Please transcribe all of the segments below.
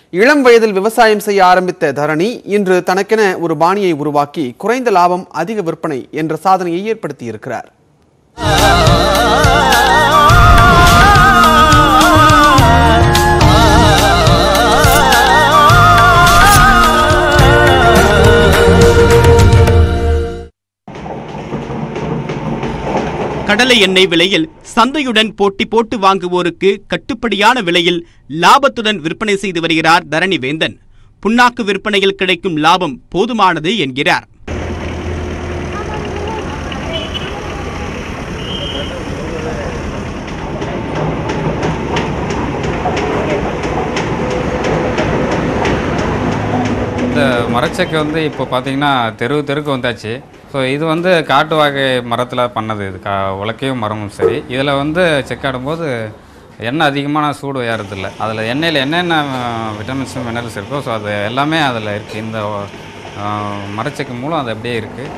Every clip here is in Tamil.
இளம் வயதில் விவசாயம் செய்ய ஆரம்பித்த தரணி இன்று தனக்கென ஒரு பாணியை உருவாக்கி குறைந்த லாபம் அதிக விற்பனை என்ற சாதனையை ஏற்படுத்தியிருக்கிறார் கடலை எண்ணெய் விலையில் சந்தையுடன் போட்டி போட்டு வாங்குவோருக்கு கட்டுப்படியான விலையில் லாபத்துடன் விற்பனை செய்து வருகிறார் தரணி வேந்தன் புண்ணாக்கு விற்பனையில் கிடைக்கும் லாபம் போதுமானது என்கிறார் இந்த மரச்செக்கு வந்து இப்போ பார்த்தீங்கன்னா தெரு தெருக்கு வந்தாச்சு ஸோ இது வந்து காட்டு வகை மரத்தில் பண்ணது இது கா உலக்கையும் மரமும் சரி இதில் வந்து செக்காடும்போது எண்ணெய் அதிகமான சூடு ஏறதில்லை அதில் எண்ணெயில் என்னென்ன விட்டமின்ஸ் மினரல்ஸ் இருக்கோ ஸோ அது எல்லாமே அதில் இருக்குது இந்த ஆஹ், மரச்செக்கு மூலம் அது அப்படியே இருக்குது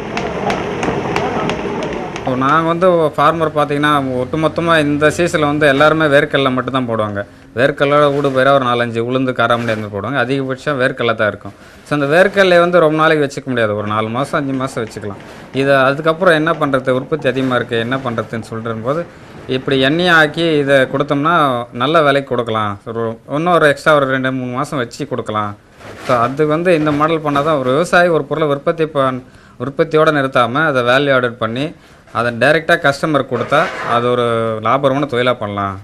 இப்போ நாங்கள் வந்து ஃபார்மர் பார்த்தீங்கன்னா ஒட்டுமொத்தமாக இந்த சீசனில் வந்து எல்லாருமே வேர்க்கடலை மட்டும் தான் போடுவாங்க வேர்க்கடலை ஊடு பயிராக ஒரு நாலஞ்சு உளுந்து காராமணி அந்த போடுவாங்க அதிகபட்சம் வேர்க்கடலை தான் இருக்கும் ஸோ அந்த வேர்க்கடலை வந்து ரொம்ப நாளைக்கு வச்சுக்க முடியாது ஒரு நாலு மாதம் அஞ்சு மாதம் வச்சுக்கலாம் இதை அதுக்கப்புறம் என்ன பண்ணுறது உற்பத்தி அதிகமாக இருக்குது என்ன பண்ணுறதுன்னு சொல்கிற போது இப்படி எண்ணெயை ஆக்கி இதை கொடுத்தோம்னா நல்ல விலைக்கு கொடுக்கலாம் ஒரு இன்னும் ஒரு எக்ஸ்ட்ரா ஒரு ரெண்டு மூணு மாதம் வச்சு கொடுக்கலாம் ஸோ அதுக்கு வந்து இந்த மாடல் பண்ணால் தான் ஒரு விவசாயி ஒரு பொருளை உற்பத்தி பண் உற்பத்தியோடு நிறுத்தாமல் அதை வேல்யூ ஆர்டர் பண்ணி அதை டைரெக்டாக கஸ்டமர் கொடுத்தா அது ஒரு லாபகரமான தொழிலாக பண்ணலாம்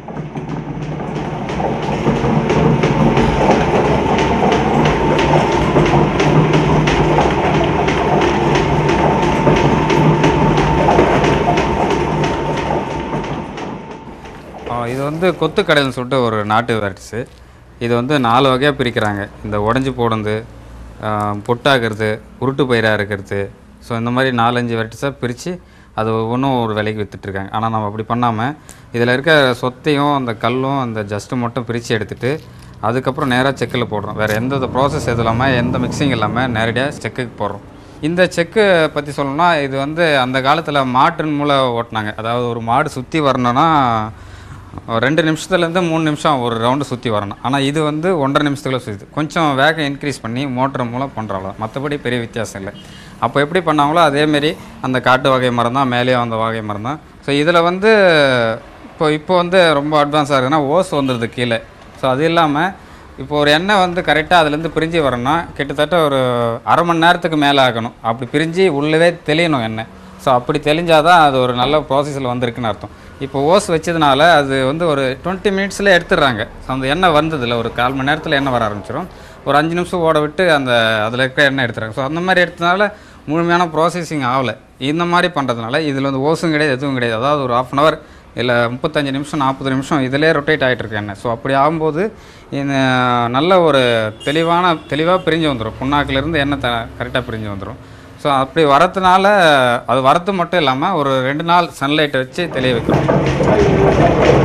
ஆ, இது வந்து கொத்து கடையில்னு சொல்லிட்டு ஒரு நாட்டு வெரைட்டிஸு இது வந்து நாலு வகையாக பிரிக்கிறாங்க இந்த உடஞ்சி போடுறது ஆ, பொட்டாகிறது உருட்டு பயிராக இருக்கிறது ஸோ இந்த மாதிரி நாலஞ்சு வெரைட்டிஸாக பிரித்து அது ஒவ்வொன்றும் ஒரு விலைக்கு விற்றுட்ருக்காங்க ஆனால் நம்ம அப்படி பண்ணாமல் இதில் இருக்க சொத்தையும் அந்த கல்லும் அந்த ஜஸ்ட்டு மட்டும் பிரித்து எடுத்துட்டு அதுக்கப்புறம் நேராக செக்கில் போடுறோம் வேறு எந்த ப்ராசஸ் எது இல்லாமல் எந்த மிக்சிங் இல்லாமல் நேரடியாக செக்குக்கு போடுறோம் இந்த செக்கு பற்றி சொல்லணும்னா இது வந்து அந்த காலத்தில் மாட்டின் மூலம் ஓட்டினாங்க அதாவது ஒரு மாடு சுற்றி வரணும்னா ரெண்டு நிமிஷத்துலேருந்து மூணு நிமிஷம் ஒரு ரவுண்டு சுற்றி வரணும் ஆனால் இது வந்து ஒன்றரை நிமிஷத்துக்குள்ள சுற்றி கொஞ்சம் வேகம் இன்க்ரீஸ் பண்ணி மோட்டர் மூலம் பண்ணுறாங்களோ மற்றபடி பெரிய வித்தியாசம் இல்லை அப்போ எப்படி பண்ணாங்களோ அதேமாரி அந்த காட்டு வகை மரம் தான் மேலேயும் அந்த வகை மரம் தான் ஸோ இதில் வந்து இப்போ இப்போ வந்து ரொம்ப அட்வான்ஸாக இருக்குன்னா ஓஸ் வந்துடுது கீழே ஸோ அது இல்லாமல் இப்போ ஒரு எண்ணெய் வந்து கரெக்டாக அதுலேருந்து பிரிஞ்சு வரணும்னா கிட்டத்தட்ட ஒரு அரை மணி நேரத்துக்கு மேலே ஆகணும் அப்படி பிரிஞ்சு உள்ளவே தெளியணும் எண்ணெய் ஸோ அப்படி தெளிஞ்சால் தான் அது ஒரு நல்ல ப்ராசஸில் வந்திருக்குன்னு அர்த்தம் இப்போ ஓஸ் வச்சதுனால அது வந்து ஒரு டுவெண்ட்டி மினிட்ஸில் எடுத்துடுறாங்க ஸோ அந்த எண்ணெய் வந்ததில்ல ஒரு கால் மணி நேரத்தில் எண்ணெய் வர ஆரம்பிச்சிடும் ஒரு அஞ்சு நிமிஷம் ஓட விட்டு அந்த அதில் இருக்கிற எண்ணெய் எடுத்துறாங்க ஸோ அந்த மாதிரி எடுத்தனால முழுமையான ப்ராசஸிங் ஆகலை இந்த மாதிரி பண்ணுறதுனால இதில் வந்து ஓஸும் கிடையாது எதுவும் கிடையாது அதாவது ஒரு ஆஃப் அன் ஹவர் இல்லை முப்பத்தஞ்சு நிமிஷம் நாற்பது நிமிஷம் இதிலே ரொட்டேட் ஆகிட்டு இருக்கு எண்ணெய் ஸோ அப்படி ஆகும்போது இந்த நல்ல ஒரு தெளிவான தெளிவாக பிரிஞ்சு வந்துடும் புண்ணாக்குலேருந்து எண்ணெய் த கரெக்டாக பிரிஞ்சு வந்துடும் ஸோ அப்படி வரதுனால அது வரது மட்டும் இல்லாமல் ஒரு ரெண்டு நாள் சன்லைட் வச்சு தெளிய வைக்கிறோம்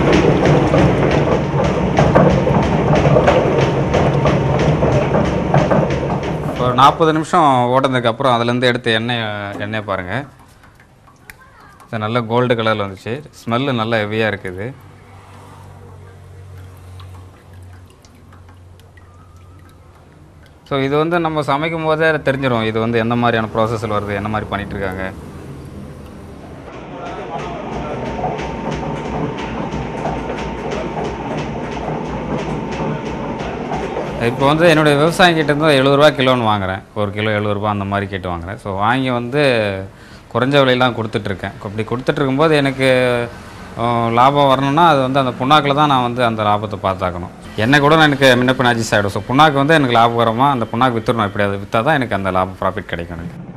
ஒரு நாற்பது நிமிஷம் ஓடுனதுக்கப்புறம் அதுலேருந்து எடுத்த எண்ணெய் எண்ணெய் பாருங்கள் இது நல்ல கோல்டு கலரில் வந்துச்சு ஸ்மெல்லு நல்ல ஹெவியாக இருக்குது ஸோ இது வந்து நம்ம சமைக்கும் போதே தெரிஞ்சிடும் இது வந்து எந்த மாதிரியான ப்ராசஸில் வருது என்ன மாதிரி பண்ணிட்டு இருக்காங்க இப்போ வந்து என்னுடைய விவசாயம் கிட்ட இருந்து எழுபதுரூவா கிலோன்னு வாங்குறேன் ஒரு கிலோ எழுபதுரூபா அந்த மாதிரி கேட்டு வாங்குறேன் ஸோ வாங்கி வந்து குறைஞ்ச விலையெல்லாம் கொடுத்துட்ருக்கேன் அப்படி கொடுத்துட்டு இருக்கும்போது எனக்கு அஹ், லாபம் வரணும்னா அது வந்து அந்த புண்ணாக்கில் தான் நான் வந்து அந்த லாபத்தை பார்த்தாக்கணும் என்ன கூட எனக்கு முன்ன பின்ன அட்ஜஸ்ட் ஆகிடும் ஸோ புண்ணாக்கு வந்து எனக்கு லாபகரமாக அந்த புண்ணாக்கு விற்றுணும் எப்படியாவது விற்றா தான் எனக்கு அந்த லாபம் ப்ராஃபிட் கிடைக்கும் எனக்கு